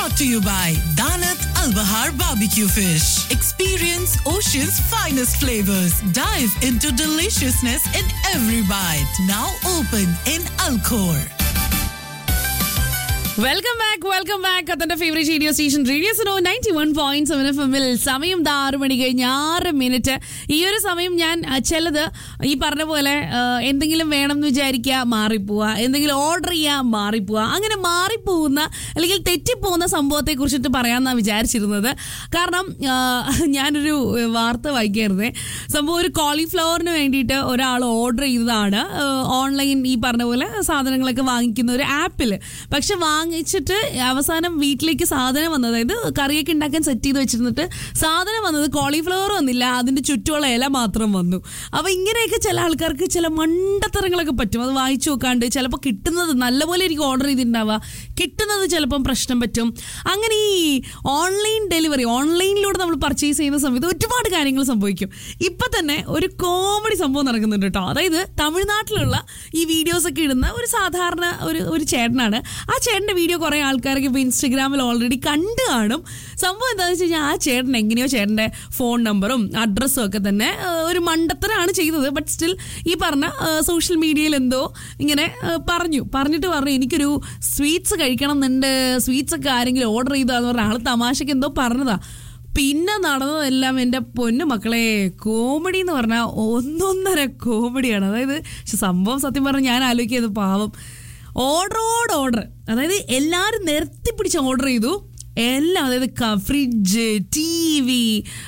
brought to you by Danat Al Bahar Barbecue Fish. Experience ocean's finest flavors. Dive into deliciousness in every bite. Now open in Alcor. Welcome back welcome back അതിന്റെ favourite radio station radio so ninety one point seven F എമ്മിൽ സമയം ദാ ആറ് മണി കഴിഞ്ഞ് ആറ് minute ഈ ഒരു സമയം ഞാൻ അഹ്, ചിലത് ഈ പറഞ്ഞ പോലെ അഹ്, എന്തെങ്കിലും വേണം എന്ന് വിചാരിക്കുക മാറിപ്പോവുക എന്തെങ്കിലും ഓർഡർ ചെയ്യുക മാറിപ്പോവുക അങ്ങനെ മാറിപ്പോകുന്ന അല്ലെങ്കിൽ തെറ്റിപ്പോകുന്ന സംഭവത്തെ കുറിച്ചിട്ട് പറയാമെന്നാണ് വിചാരിച്ചിരുന്നത് കാരണം അഹ്, ഞാനൊരു അഹ്, വാർത്ത വായിക്കായിരുന്നേ സംഭവം ഒരു കോളിഫ്ലവറിന് വേണ്ടിയിട്ട് ഒരാൾ ഓർഡർ ചെയ്തതാണ് ഓൺലൈൻ ഈ പറഞ്ഞ പോലെ സാധനങ്ങളൊക്കെ വാങ്ങിക്കുന്ന ഒരു ആപ്പിൽ പക്ഷെ വാങ്ങിച്ചിട്ട് അവസാനം വീട്ടിലേക്ക് സാധനം വന്നത് അതായത് കറിയൊക്കെ ഉണ്ടാക്കാൻ സെറ്റ് ചെയ്ത് വെച്ചിരുന്നിട്ട് സാധനം വന്നത് കോളിഫ്ലവർ വന്നില്ല അതിന്റെ ചുറ്റുമുള്ള ഇല മാത്രം വന്നു അപ്പൊ ഇങ്ങനെയൊക്കെ ചില ആൾക്കാർക്ക് ചില മണ്ടത്തരങ്ങളൊക്കെ പറ്റും അത് വായിച്ചു നോക്കാണ്ട് ചിലപ്പോൾ കിട്ടുന്നത് നല്ലപോലെ എനിക്ക് ഓർഡർ ചെയ്തിട്ടുണ്ടാവുക കിട്ടുന്നത് ചിലപ്പം പ്രശ്നം പറ്റും അങ്ങനെ ഈ ഓൺലൈൻ ഡെലിവറി ഓൺലൈനിലൂടെ നമ്മൾ പർച്ചേസ് ചെയ്യുന്ന സമയത്ത് ഒരുപാട് കാര്യങ്ങൾ സംഭവിക്കും ഇപ്പൊ തന്നെ ഒരു കോമഡി സംഭവം നടക്കുന്നുണ്ട് കേട്ടോ അതായത് തമിഴ്നാട്ടിലുള്ള ഈ വീഡിയോസ് ഒക്കെ ഇടുന്ന ഒരു സാധാരണ ഒരു ഒരു ചേട്ടനാണ് ആ ചേട്ടന്റെ വീഡിയോ കുറെ ആൾക്കാരൊക്കെ ഇപ്പൊ ഇൻസ്റ്റഗ്രാമിൽ ഓൾറെഡി കണ്ടു കാണും സംഭവം എന്താണെന്ന് വെച്ച് കഴിഞ്ഞാൽ ആ ചേട്ടൻ എങ്ങനെയോ ചേട്ടന്റെ ഫോൺ നമ്പറും അഡ്രസ്സും ഒക്കെ തന്നെ ആ, ഒരു മണ്ടത്തരാണ് ചെയ്തത് ബട്ട് സ്റ്റിൽ ഈ പറഞ്ഞ സോഷ്യൽ മീഡിയയിൽ എന്തോ ഇങ്ങനെ ആ, പറഞ്ഞു പറഞ്ഞിട്ട് പറഞ്ഞു എനിക്കൊരു സ്വീറ്റ്സ് കഴിക്കണം എന്നുണ്ട് സ്വീറ്റ്സ് ഒക്കെ ആരെങ്കിലും ഓർഡർ ചെയ്താന്ന് പറഞ്ഞ ആള് തമാശക്ക് എന്തോ പറഞ്ഞതാ പിന്നെ നടന്നതെല്ലാം എൻ്റെ പൊന്നു മക്കളെ കോമഡി എന്ന് പറഞ്ഞാൽ ഒന്നൊന്നര കോമഡിയാണ് അതായത് പക്ഷെ സംഭവം സത്യം പറഞ്ഞാൽ ഞാൻ ആലോചിക്കുന്നത് പാവം ഓർഡറോട് ഓർഡർ അതായത് എല്ലാവരും നിരത്തി പിടിച്ച് ഓർഡർ ചെയ്തു എല്ലാം അതായത് ഫ്രിഡ്ജ് ടി വി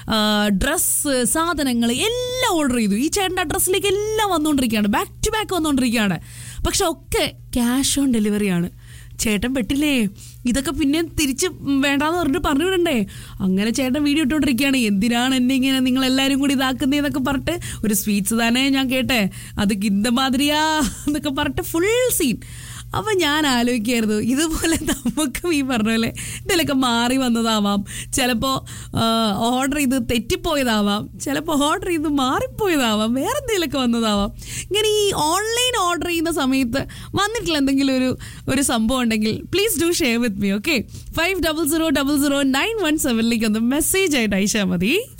ഡ്രസ്സ് സാധനങ്ങൾ എല്ലാം ഓർഡർ ചെയ്തു ഈ ചേട്ടൻ്റെ അഡ്രസ്സിലേക്ക് എല്ലാം വന്നുകൊണ്ടിരിക്കുകയാണ് ബാക്ക് ടു ബാക്ക് വന്നുകൊണ്ടിരിക്കുകയാണ് പക്ഷെ ഒക്കെ ക്യാഷ് ഓൺ ഡെലിവറിയാണ് ചേട്ടൻ പെട്ടില്ലേ ഇതൊക്കെ പിന്നെ തിരിച്ച് വേണ്ടാന്ന് പറഞ്ഞിട്ട് പറഞ്ഞു വിടണ്ടേ അങ്ങനെ ചേട്ടൻ വീഡിയോ ഇട്ടോണ്ടിരിക്കുകയാണ് എന്തിനാണ് എന്നെ ഇങ്ങനെ നിങ്ങൾ എല്ലാവരും കൂടി ഇതാക്കുന്നതെന്നൊക്കെ പറഞ്ഞിട്ട് ഒരു സ്വീറ്റ്സ് തന്നെ ഞാൻ കേട്ടെ അത് ഗിന്ത മാതിരിയാ എന്നൊക്കെ പറഞ്ഞിട്ട് ഫുൾ സീൻ അപ്പം ഞാൻ ആലോചിക്കായിരുന്നു ഇതുപോലെ നമുക്കും ഈ പറഞ്ഞ പോലെ ഇതിലൊക്കെ മാറി വന്നതാവാം ചിലപ്പോൾ ഓർഡർ ചെയ്ത് തെറ്റിപ്പോയതാവാം ചിലപ്പോൾ ഓർഡർ ചെയ്ത് മാറിപ്പോയതാവാം വേറെ എന്തെങ്കിലുമൊക്കെ വന്നതാവാം ഇങ്ങനെ ഈ ഓൺലൈൻ ഓർഡർ ചെയ്യുന്ന സമയത്ത് വന്നിട്ടുള്ള എന്തെങ്കിലും ഒരു ഒരു സംഭവം ഉണ്ടെങ്കിൽ please do share with me okay five double zero double zero nine one സെവനിലേക്ക് ഒന്ന് മെസ്സേജ് ആയിട്ട് അയച്ചാൽ മതി